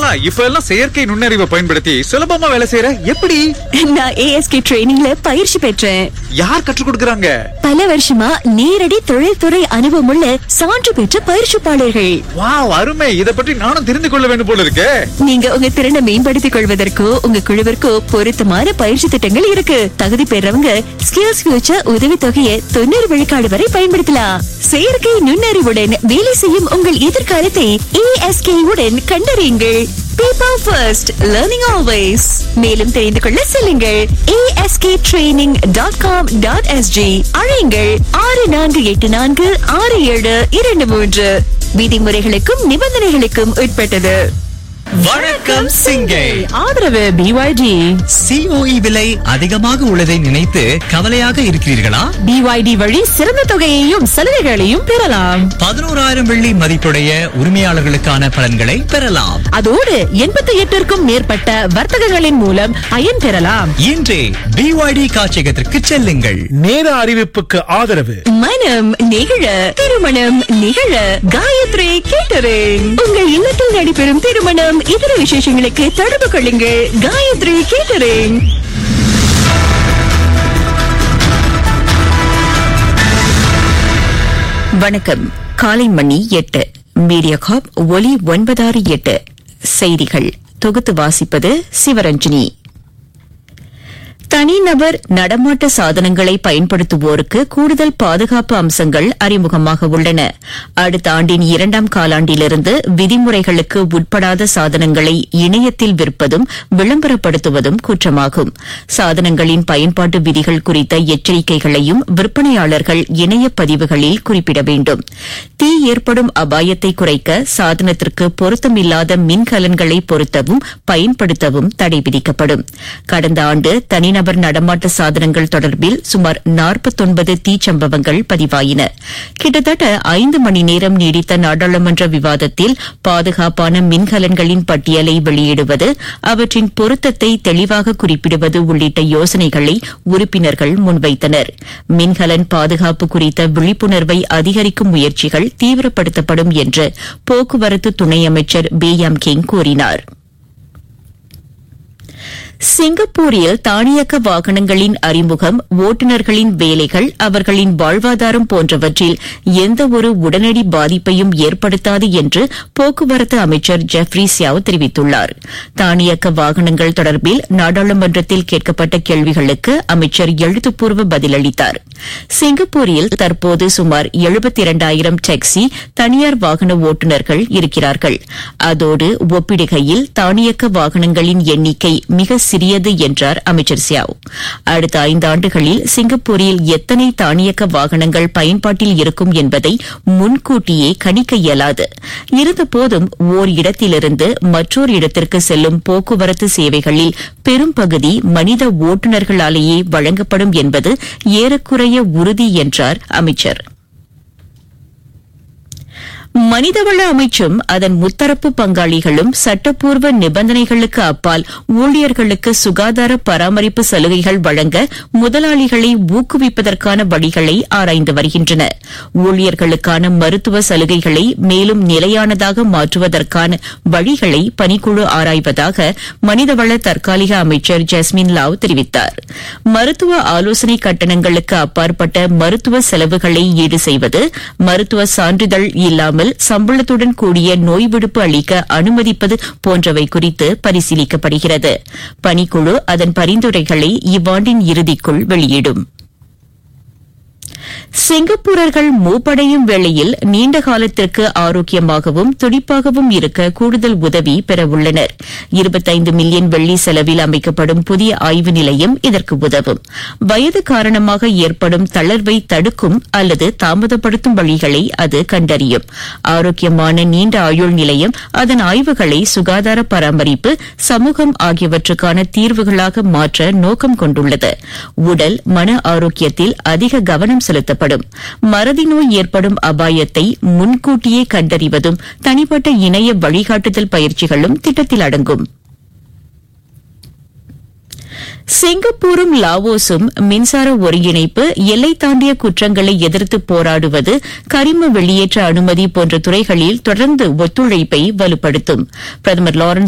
இப்ப எல்லாம் செயற்கை நுண்ணறிவை பயன்படுத்தி சுலபமா வேலை செய்யற எப்படி நான் ஏஎஸ்கே ட்ரைனிங்ல பயிற்சி பெற்றேன் யார் கற்றுக் கொடுக்கறாங்க பல வருஷமா நேரடி தொழில்துறை அனுபவமுள்ள சான்று பெற்ற பயிற்சிப்பாளர்கள் வாவ் அருமை இத பற்றி நானும் தெரிந்து கொள்ள வேண்டும் போல இருக்கே நீங்க உங்க திறனை மேம்படுத்திக் கொள்வதற்கோ உங்க குழுவிற்கோ பொருத்தமான பயிற்சி திட்டங்கள் இருக்கு தகுதி பெறவங்க ஸ்கில்ஸ் ஃபியூச்சர் உதவித்தொகையை தொண்ணூறு விழுக்காடு வரை பயன்படுத்தலாம் செயற்கை நுண்ணறிவுடன் வேலை செய்யும் உங்கள் எதிர்காலத்தை ஏஎஸ்கே உடன் கண்டறியுங்கள் பீப்பிள் ஃபர்ஸ்ட் லேர்னிங் ஆல்வேஸ் மேலும் தெரிந்து கொள்ள செல்லுங்கள் ASK training dot com dot SG அழையுங்கள் ஆறு நான்கு எட்டு நான்கு ஆறு ஏழு இரண்டு மூன்று விதிமுறைகளுக்கும் நிபந்தனைகளுக்கும் உட்பட்டது வணக்கம் சிங்கை ஆதரவு பிஒய்டி சிஓஇ விலை அதிகமாக உள்ளதை நினைத்து கவலையாக இருக்கிறீர்களா பிஒய்டி வழி சிறந்த தொகையையும் சலுகைகளையும் பெறலாம் பதினோராயிரம் வெள்ளி மதிப்புடைய உரிமையாளர்களுக்கான பலன்களை பெறலாம் அதோடு எண்பத்தி எட்டிற்கும் மேற்பட்ட வர்த்தகங்களின் மூலம் பயன் பெறலாம் இன்றே பிஒய்டி காட்சியகத்திற்கு செல்லுங்கள் நேர அறிவிப்புக்கு ஆதரவு மனம் நிகழ திருமணம் நிகழ காயத்ரி கேட்டரிங் உங்கள் இல்லத்தில் நடைபெறும் திருமணம் இதர விசேஷங்களுக்கு தொடர்பு கொள்ளுங்கள் காயத்ரி கேட்டரிங் வணக்கம் காலை மணி எட்டு மீடியா காப் ஒலி ஒன்பதாறு எட்டு செய்திகள் தொகுத்து வாசிப்பது சிவரஞ்சனி தனிநபர் நடமாட்ட சாதனங்களை பயன்படுத்துவோருக்கு கூடுதல் பாதுகாப்பு அம்சங்கள் அறிமுகமாக உள்ளன அடுத்த ஆண்டின் இரண்டாம் காலாண்டிலிருந்து விதிமுறைகளுக்கு உட்படாத சாதனங்களை இணையத்தில் விற்பதும் விளம்பரப்படுத்துவதும் குற்றமாகும் சாதனங்களின் பயன்பாட்டு விதிகள் குறித்த எச்சரிக்கைகளையும் விற்பனையாளர்கள் இணைய பதிவுகளில் குறிப்பிட வேண்டும் தீ ஏற்படும் அபாயத்தை குறைக்க சாதனத்திற்கு பொருத்தமில்லாத மின்கலன்களை பொருத்தவும் பயன்படுத்தவும் தடை விதிக்கப்படும் கடந்த ஆண்டு தனிநபர் நடமாட்ட சாதனங்கள் தொடர்பில் சுமார் நாற்பத்தொன்பது தீச்சம்பவங்கள் பதிவாயின கிட்டத்தட்ட ஐந்து மணி நேரம் நீடித்த நாடாளுமன்ற விவாதத்தில் பாதுகாப்பான மின்கலன்களின் பட்டியலை வெளியிடுவது அவற்றின் பொருத்தத்தை தெளிவாக குறிப்பிடுவது உள்ளிட்ட யோசனைகளை உறுப்பினர்கள் முன்வைத்தனர் மின்கலன் பாதுகாப்பு குறித்த விழிப்புணர்வை அதிகரிக்கும் முயற்சிகள் தீவிரப்படுத்தப்படும் என்று போக்குவரத்து துணை அமைச்சர் பி எம் கிங் கூறினார் சிங்கப்பூரில் தானியக்க வாகனங்களின் அறிமுகம் ஓட்டுநர்களின் வேலைகள் அவர்களின் வாழ்வாதாரம் போன்றவற்றில் எந்தவொரு உடனடி பாதிப்பையும் ஏற்படுத்தாது என்று போக்குவரத்து அமைச்சர் ஜெஃப்ரி சியாவ் தெரிவித்துள்ளார் தானியக்க வாகனங்கள் தொடர்பில் நாடாளுமன்றத்தில் கேட்கப்பட்ட கேள்விகளுக்கு அமைச்சர் எழுத்துப்பூர்வ பதிலளித்தார் சிங்கப்பூரில் தற்போது சுமார் எழுபத்தி இரண்டாயிரம் டாக்ஸி தனியார் வாகன ஓட்டுநர்கள் இருக்கிறார்கள் அதோடு ஒப்பிடுகையில் தானியக்க வாகனங்களின் எண்ணிக்கை மிக சிறியது என்றார் அமைச்சர் சியாவ் அடுத்த ஐந்தாண்டுகளில் சிங்கப்பூரில் எத்தனை தானியக்க வாகனங்கள் பயன்பாட்டில் இருக்கும் என்பதை முன்கூட்டியே கணிக்க இயலாது இருந்தபோதும் ஓர் இடத்திலிருந்து மற்றொரு இடத்திற்கு செல்லும் போக்குவரத்து சேவைகளில் பெரும்பகுதி மனித ஓட்டுநர்களாலேயே வழங்கப்படும் என்பது ஏறக்குறைய உறுதி என்றார் அமைச்சர் மனிதவள அமைச்சும் அதன் முத்தரப்பு பங்காளிகளும் சட்டப்பூர்வ நிபந்தனைகளுக்கு அப்பால் ஊழியர்களுக்கு சுகாதார பராமரிப்பு சலுகைகள் வழங்க முதலாளிகளை ஊக்குவிப்பதற்கான வழிகளை ஆராய்ந்து வருகின்றன ஊழியர்களுக்கான மருத்துவ சலுகைகளை மேலும் நிலையானதாக மாற்றுவதற்கான வழிகளை பணிக்குழு ஆராய்வதாக மனிதவள தற்காலிக அமைச்சர் ஜஸ்மின் லாவ் தெரிவித்தார் மருத்துவ ஆலோசனை கட்டணங்களுக்கு அப்பாற்பட்ட மருத்துவ செலவுகளை ஈடு செய்வது மருத்துவ சான்றிதழ் இல்லாமல் சம்பளத்துடன் கூடிய நோய் விடுப்பு அளிக்க அனுமதிப்பது போன்றவை குறித்து பரிசீலிக்கப்படுகிறது பணிக்குழு அதன் பரிந்துரைகளை இவ்வாண்டின் இறுதிக்குள் வெளியிடும் சிங்கப்பூரர்கள் மூப்படையும் வேளையில் நீண்ட காலத்திற்கு ஆரோக்கியமாகவும் துடிப்பாகவும் இருக்க கூடுதல் உதவி பெறவுள்ளனர் இருபத்தைந்து மில்லியன் வெள்ளி செலவில் அமைக்கப்படும் புதிய ஆய்வு நிலையம் இதற்கு உதவும் வயது காரணமாக ஏற்படும் தளர்வை தடுக்கும் அல்லது தாமதப்படுத்தும் வழிகளை அது கண்டறியும் ஆரோக்கியமான நீண்ட ஆயுள் நிலையம் அதன் ஆய்வுகளை சுகாதார பராமரிப்பு சமூகம் ஆகியவற்றுக்கான தீர்வுகளாக மாற்ற நோக்கம் கொண்டுள்ளது உடல் மன ஆரோக்கியத்தில் அதிக கவனம் செலுத்தப்படும் மறதி நோய் ஏற்படும் அபாயத்தை முன்கூட்டியே கண்டறிவதும் தனிப்பட்ட இணைய வழிகாட்டுதல் பயிற்சிகளும் திட்டத்தில் அடங்கும் சிங்கப்பூரும் லாவோஸும் மின்சார ஒருங்கிணைப்பு எல்லை தாண்டிய குற்றங்களை எதிர்த்து போராடுவது கரிம வெளியேற்ற அனுமதி போன்ற துறைகளில் தொடர்ந்து ஒத்துழைப்பை வலுப்படுத்தும் பிரதமர் லாரன்ஸ்